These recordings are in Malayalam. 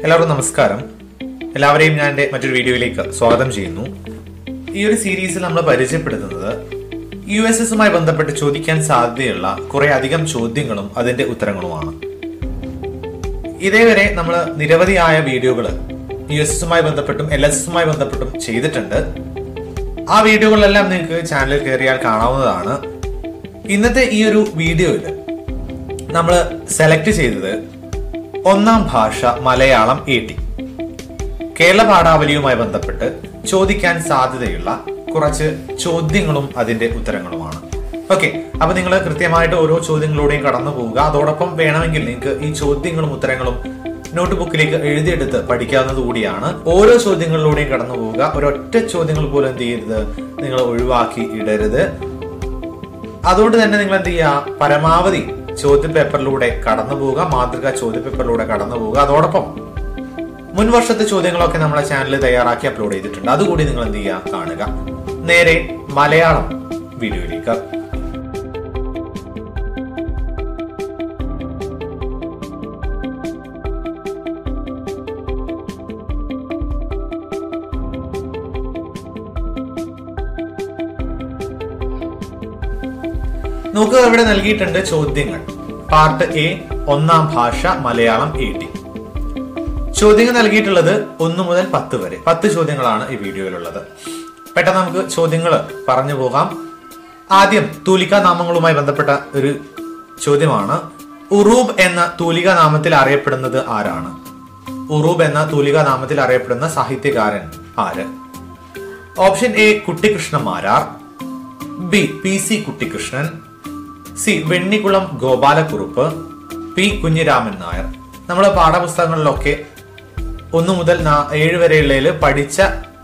എല്ലാവർക്കും നമസ്കാരം എല്ലാവരെയും ഞാൻ എൻ്റെ മറ്റൊരു വീഡിയോയിലേക്ക് സ്വാഗതം ചെയ്യുന്നു ഈ ഒരു സീരീസിൽ നമ്മൾ പരിചയപ്പെടുത്തുന്നത് യു എസ് എസുമായി ബന്ധപ്പെട്ട് ചോദിക്കാൻ സാധ്യതയുള്ള കുറെ അധികം ചോദ്യങ്ങളും അതിന്റെ ഉത്തരങ്ങളുമാണ് ഇതേവരെ നമ്മൾ നിരവധിയായ വീഡിയോകൾ യു എസ് എസുമായി ബന്ധപ്പെട്ടും എൽ എസ് എസുമായി ബന്ധപ്പെട്ടും ചെയ്തിട്ടുണ്ട് ആ വീഡിയോകളെല്ലാം നിങ്ങൾക്ക് ചാനലിൽ കയറിയാൽ കാണാവുന്നതാണ് ഇന്നത്തെ ഈ ഒരു വീഡിയോയിൽ നമ്മൾ സെലക്ട് ചെയ്തത് ഒന്നാം ഭാഷ മലയാളം എ ടി കേരള പാഠാവലിയുമായി ബന്ധപ്പെട്ട് ചോദിക്കാൻ സാധ്യതയുള്ള കുറച്ച് ചോദ്യങ്ങളും അതിന്റെ ഉത്തരങ്ങളുമാണ് ഓക്കെ അപ്പൊ നിങ്ങൾ കൃത്യമായിട്ട് ഓരോ ചോദ്യങ്ങളിലൂടെയും കടന്നു പോവുക അതോടൊപ്പം വേണമെങ്കിൽ നിങ്ങൾക്ക് ഈ ചോദ്യങ്ങളും ഉത്തരങ്ങളും നോട്ട് ബുക്കിലേക്ക് എഴുതിയെടുത്ത് പഠിക്കാവുന്നത് കൂടിയാണ് ഓരോ ചോദ്യങ്ങളിലൂടെയും കടന്നു പോവുക ഒരൊറ്റ ചോദ്യങ്ങൾ പോലും എന്ത് ചെയ്യരുത് നിങ്ങൾ ഒഴിവാക്കി ഇടരുത് അതുകൊണ്ട് തന്നെ നിങ്ങൾ എന്ത് ചെയ്യുക പരമാവധി ചോദ്യ പേപ്പറിലൂടെ കടന്നു പോവുക മാതൃക ചോദ്യ പേപ്പറിലൂടെ കടന്നു പോവുക അതോടൊപ്പം മുൻ വർഷത്തെ ചോദ്യങ്ങളൊക്കെ നമ്മളെ ചാനലിൽ തയ്യാറാക്കി അപ്ലോഡ് ചെയ്തിട്ടുണ്ട് അതുകൂടി നിങ്ങൾ എന്ത് ചെയ്യുക കാണുക നേരെ മലയാളം വീഡിയോയിലേക്ക് നോക്കുക ഇവിടെ നൽകിയിട്ടുണ്ട് ചോദ്യങ്ങൾ പാർട്ട് എ ഒന്നാം ഭാഷ മലയാളം എ ടി ചോദ്യങ്ങൾ നൽകിയിട്ടുള്ളത് ഒന്ന് മുതൽ പത്ത് വരെ പത്ത് ചോദ്യങ്ങളാണ് ഈ വീഡിയോയിലുള്ളത് പെട്ടെന്ന് നമുക്ക് ചോദ്യങ്ങൾ പറഞ്ഞു പോകാം ആദ്യം തൂലികാ നാമങ്ങളുമായി ബന്ധപ്പെട്ട ഒരു ചോദ്യമാണ് ഉറൂബ് എന്ന തൂലികാ നാമത്തിൽ അറിയപ്പെടുന്നത് ആരാണ് ഉറൂബ് എന്ന തൂലികാ നാമത്തിൽ അറിയപ്പെടുന്ന സാഹിത്യകാരൻ ആര് option A Kuttikrishna Marar B P C Kuttikrishnan C Vennikkulam Gopalakurup P Kunhiraman Nair നമ്മുടെ പാഠപുസ്തകങ്ങളിലൊക്കെ ഒന്നു മുതൽ നാ- ഏഴ് വരെയുള്ളതിൽ പഠിച്ച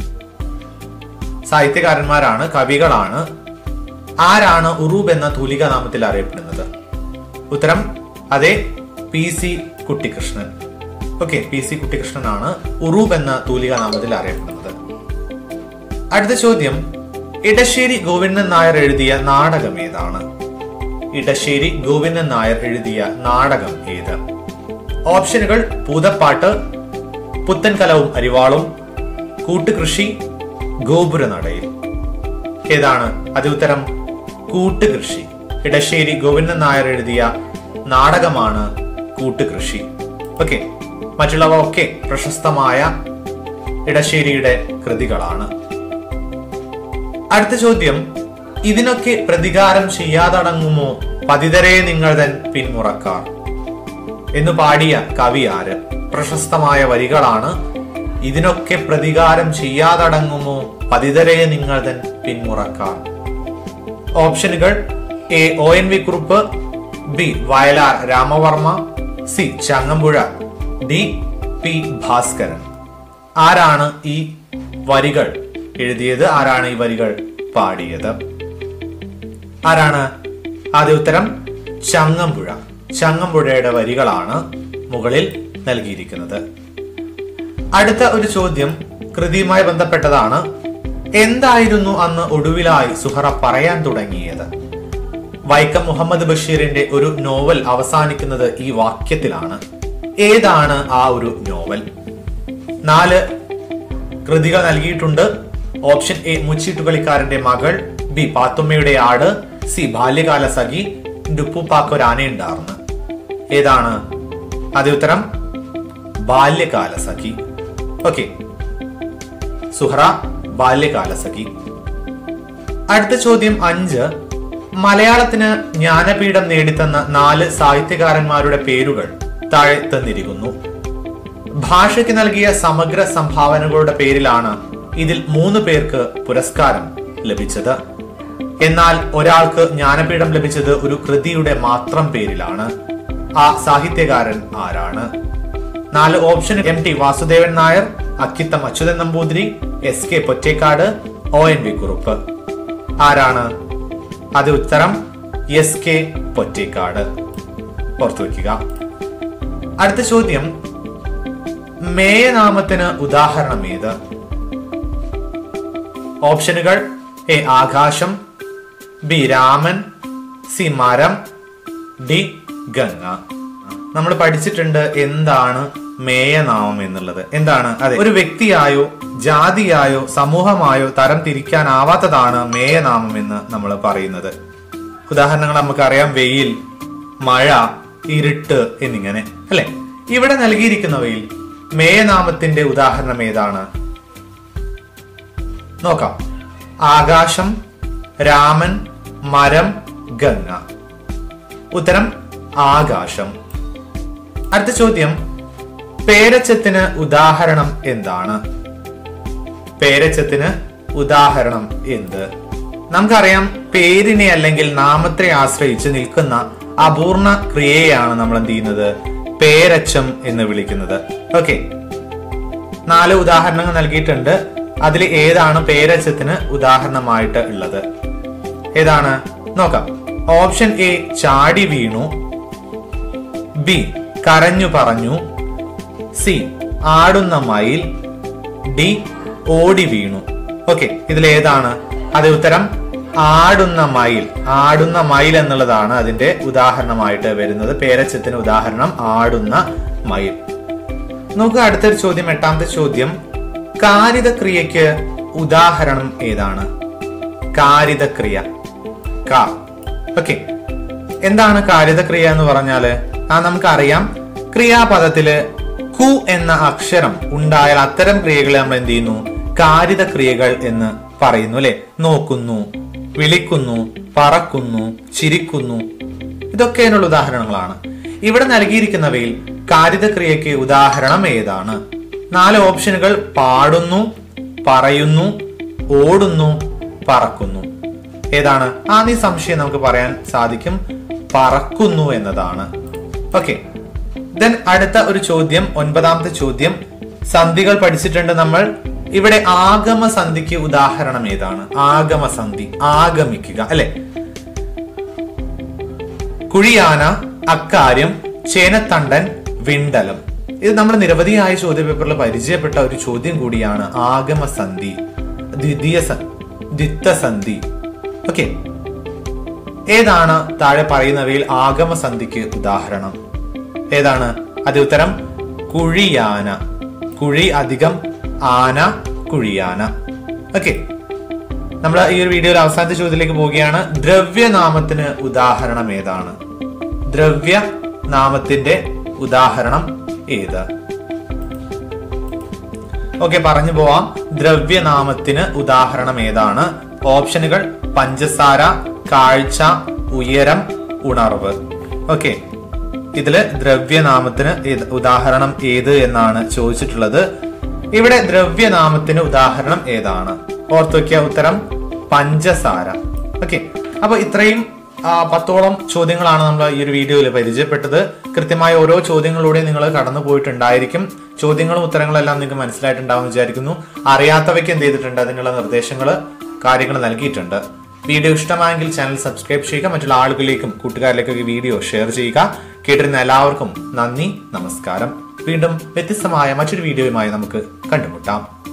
സാഹിത്യകാരന്മാരാണ് കവികളാണ് ആരാണ് ഉറൂബ് എന്ന തൂലിക നാമത്തിൽ അറിയപ്പെടുന്നത് ഉത്തരം അതെ P C Kuttikrishnan okay P C കുട്ടിക്കൃഷ്ണനാണ് ഉറൂബ് എന്ന തൂലിക നാമത്തിൽ അറിയപ്പെടുന്നത് അടുത്ത ചോദ്യം ഇടശ്ശേരി ഗോവിന്ദൻ നായർ എഴുതിയ നാടകം ഏതാണ് ഇടശ്ശേരി ഗോവിന്ദൻ നായർ എഴുതിയ നാടകം ഏത് ഓപ്ഷനുകൾ പൂതപ്പാട്ട് പുത്തൻകലവും അരിവാളും കൂട്ടുകൃഷി ഗോപുരനടയിൽ ഏതാണ് അത് ഉത്തരം കൂട്ടുകൃഷി ഇടശ്ശേരി ഗോവിന്ദൻ നായർ എഴുതിയ നാടകമാണ് കൂട്ടുകൃഷി ഓക്കെ മറ്റുള്ളവ ഒക്കെ പ്രശസ്തമായ ഇടശ്ശേരിയുടെ കൃതികളാണ് അടുത്ത ചോദ്യം ഇതിനൊക്കെ പ്രതികാരം ചെയ്യാതടങ്ങുമോ പതിതരെ നിങ്ങൾ തൻ പിന്മുറക്കാർ എന്ന് പാടിയ കവി ആര് പ്രശസ്തമായ വരികളാണ് ഇതിനൊക്കെ പ്രതികാരം ചെയ്യാതടങ്ങുമോ പതിതരെ നിങ്ങൾ തൻ പിന്മുറക്കാർ ഓപ്ഷനുകൾ A O N V Kurup B Vayalar Ramavarma C Changampuzha D P Bhaskaran ആരാണ് ഈ വരികൾ എഴുതിയത് ആരാണ് ഈ വരികൾ പാടിയത് ആരാണ് ആദ്യ ഉത്തരം ചങ്ങമ്പുഴ ചങ്ങമ്പുഴയുടെ വരികളാണ് മുകളിൽ നൽകിയിരിക്കുന്നത് അടുത്ത ഒരു ചോദ്യം കൃതിയുമായി ബന്ധപ്പെട്ടതാണ് എന്തായിരുന്നു അന്ന് ഒടുവിലായി സുഹറ പറയാൻ തുടങ്ങിയത് വൈക്കം മുഹമ്മദ് ബഷീറിന്റെ ഒരു നോവൽ അവസാനിക്കുന്നത് ഈ വാക്യത്തിലാണ് ഏതാണ് ആ ഒരു നോവൽ നാല് കൃതികൾ നൽകിയിട്ടുണ്ട് ഓപ്ഷൻ എ മുച്ചീട്ടുകളിക്കാരന്റെ മകൾ ബി പാത്തുമ്മയുടെ ആട് സി ബാല്യകാല സഖി ഡുപ്പുപ്പാക്കൊരാനയുണ്ടാർന്ന് ഏതാണ് ആദ്യ ഉത്തരം ബാല്യകാല സഖി ഓക്കെ സുഹറ ബാല്യകാല സഖി അടുത്ത ചോദ്യം അഞ്ച് മലയാളത്തിന് ജ്ഞാനപീഠം നേടിത്തന്ന നാല് സാഹിത്യകാരന്മാരുടെ പേരുകൾ താഴെ തന്നിരിക്കുന്നു ഭാഷയ്ക്ക് നൽകിയ സമഗ്ര സംഭാവനകളുടെ പേരിലാണ് ഇതിൽ മൂന്ന് പേർക്ക് പുരസ്കാരം ലഭിച്ചത് എന്നാൽ ഒരാൾക്ക് ജ്ഞാനപീഠം ലഭിച്ചത് ഒരു കൃതിയുടെ മാത്രം പേരിലാണ് ആ സാഹിത്യകാരൻ ആരാണ് നാല് option M T Vasudevan Nair Akkitham Achuthan Namboothiri S K Pottekkad O N V Kurup ആരാണ് അത് ഉത്തരം എസ് കെ പൊറ്റേക്കാട് ഓർത്തു വെക്കുക അടുത്ത ചോദ്യം മേയനാമത്തിന് ഉദാഹരണം ഏത് ഓപ്ഷനുകൾ എ ആകാശം ബി രാമൻ സി മരം ഡി ഗംഗ നമ്മൾ പഠിച്ചിട്ടുണ്ട് എന്താണ് മേയനാമം എന്നുള്ളത് എന്താണ് അതെ ഒരു വ്യക്തിയായോ ജാതിയായോ സമൂഹമായോ തരം തിരിക്കാനാവാത്തതാണ് മേയനാമം എന്ന് നമ്മൾ പറയുന്നത് ഉദാഹരണങ്ങൾ നമുക്കറിയാം വെയിൽ മഴ ഇരുട്ട് എന്നിങ്ങനെ അല്ലെ ഇവിടെ നൽകിയിരിക്കുന്നവയിൽ മേയനാമത്തിന്റെ ഉദാഹരണം ഏതാണ് നോക്കാം ആകാശം രാമൻ മരം ഗംഗ ഉത്തരം ആകാശം അടുത്ത ചോദ്യം പേരച്ചത്തിന് ഉദാഹരണം എന്താണ് പേരച്ചത്തിന് ഉദാഹരണം എന്ത് നമുക്കറിയാം പേരിനെ അല്ലെങ്കിൽ നാമത്തെ ആശ്രയിച്ച് നിൽക്കുന്ന അപൂർണ ക്രിയയാണ് നമ്മൾ എന്ത് ചെയ്യുന്നത് പേരച്ചം എന്ന് വിളിക്കുന്നത് ഓക്കെ നാല് ഉദാഹരണങ്ങൾ നൽകിയിട്ടുണ്ട് അതിൽ ഏതാണ് പേരച്ചത്തിന് ഉദാഹരണമായിട്ട് ഉള്ളത് ഏതാണ് നോക്കാം ഓപ്ഷൻ എ ചാടി വീണു ബി കരഞ്ഞു പറഞ്ഞു സി ആടുന്ന മയിൽ ഡി ഓടി വീണു ഓക്കെ ഇതിൽ ഏതാണ് അത് ഉത്തരം ആടുന്ന മയിൽ ആടുന്ന മയിൽ എന്നുള്ളതാണ് അതിന്റെ ഉദാഹരണമായിട്ട് വരുന്നത് പേരച്ചത്തിന് ഉദാഹരണം ആടുന്ന മയിൽ നോക്കുക അടുത്തൊരു ചോദ്യം എട്ടാമത്തെ ചോദ്യം കാരിതക്രിയക്ക് ഉദാഹരണം ഏതാണ് കാരിതക്രിയ ക ഓക്കെ എന്താണ് കാരിതക്രിയ എന്ന് പറഞ്ഞാല് ആ നമുക്കറിയാം ക്രിയാപദത്തില് കു എന്ന അക്ഷരം ഉണ്ടായാൽ അത്തരം ക്രിയകളെ നമ്മൾ എന്ത് ചെയ്യുന്നു കാരിതക്രിയകൾ എന്ന് പറയുന്നു അല്ലെ നോക്കുന്നു വിളിക്കുന്നു പറക്കുന്നു ചിരിക്കുന്നു ഇതൊക്കെ അതിനുള്ള ഉദാഹരണങ്ങളാണ് ഇവിടെ നൽകിയിരിക്കുന്നവയിൽ കാരിതക്രിയയ്ക്ക് ഉദാഹരണം ഏതാണ് നാല് ഓപ്ഷനുകൾ പാടുന്നു പറയുന്നു ഓടുന്നു പറക്കുന്നു ഏതാണ് ആ നീ സംശയം നമുക്ക് പറയാൻ സാധിക്കും പറക്കുന്നു എന്നതാണ് ഓക്കെ ദെൻ അടുത്ത ഒരു ചോദ്യം ഒൻപതാമത്തെ ചോദ്യം സന്ധികൾ പഠിച്ചിട്ടുണ്ട് നമ്മൾ ഇവിടെ ആഗമ സന്ധിക്ക് ഉദാഹരണം ഏതാണ് ആഗമ സന്ധി ആഗമിക്കുക അല്ലെ കുഴിയാന അക്കാര്യം ചേനത്തണ്ടൻ വിണ്ടലം ഇത് നമ്മൾ നിരവധിയായ ചോദ്യപേപ്പറിൽ പരിചയപ്പെട്ട ഒരു ചോദ്യം കൂടിയാണ് ആഗമസന്ധി ദ്വിതീയ സ- ദ്വിത്വസന്ധി ഓക്കെ ഏതാണ് താഴെ പറയുന്നവയിൽ ആഗമസന്ധിക്ക് ഉദാഹരണം ഏതാണ് അത് ഉത്തരം കുഴിയാന കുഴി അധികം ആന കുഴിയാന ഓക്കെ നമ്മൾ ഈ ഒരു വീഡിയോയിൽ അവസാനത്തെ ചോദ്യത്തിലേക്ക് പോവുകയാണ് ദ്രവ്യനാമത്തിന് ഉദാഹരണം ഏതാണ് ദ്രവ്യ നാമത്തിന്റെ ഉദാഹരണം ഏത് ഓക്കെ പറഞ്ഞു പോവാം ദ്രവ്യനാമത്തിന് ഉദാഹരണം ഏതാണ് ഓപ്ഷനുകൾ പഞ്ചസാര കാഴ്ച ഉയരം ഉണർവ് ഓക്കെ ഇതില് ദ്രവ്യനാമത്തിന് ഏത് ഉദാഹരണം ഏത് എന്നാണ് ചോദിച്ചിട്ടുള്ളത് ഇവിടെ ദ്രവ്യനാമത്തിന് ഉദാഹരണം ഏതാണ് ഓർത്തുവയ്ക്കുക ഉത്തരം പഞ്ചസാര ഓക്കെ അപ്പൊ ഇത്രയും ആ, പത്തോളം ചോദ്യങ്ങളാണ് നമ്മൾ ഈ ഒരു വീഡിയോയിൽ പരിചയപ്പെട്ടത് കൃത്യമായ ഓരോ ചോദ്യങ്ങളിലൂടെ നിങ്ങൾ കടന്നു പോയിട്ടുണ്ടായിരിക്കും ചോദ്യങ്ങളും ഉത്തരങ്ങളും എല്ലാം നിങ്ങൾക്ക് മനസ്സിലായിട്ടുണ്ടാവും വിചാരിക്കുന്നു അറിയാത്തവയ്ക്ക് എന്ത് ചെയ്തിട്ടുണ്ട് അതിനുള്ള നിർദ്ദേശങ്ങൾ കാര്യങ്ങൾ നൽകിയിട്ടുണ്ട് വീഡിയോ ഇഷ്ടമായെങ്കിൽ ചാനൽ സബ്സ്ക്രൈബ് ചെയ്യുക മറ്റുള്ള ആളുകളിലേക്കും കൂട്ടുകാരിലേക്കൊക്കെ വീഡിയോ ഷെയർ ചെയ്യുക കേട്ടിരുന്ന എല്ലാവർക്കും നന്ദി നമസ്കാരം വീണ്ടും വ്യത്യസ്തമായ മറ്റൊരു വീഡിയോയുമായി നമുക്ക് കണ്ടുമുട്ടാം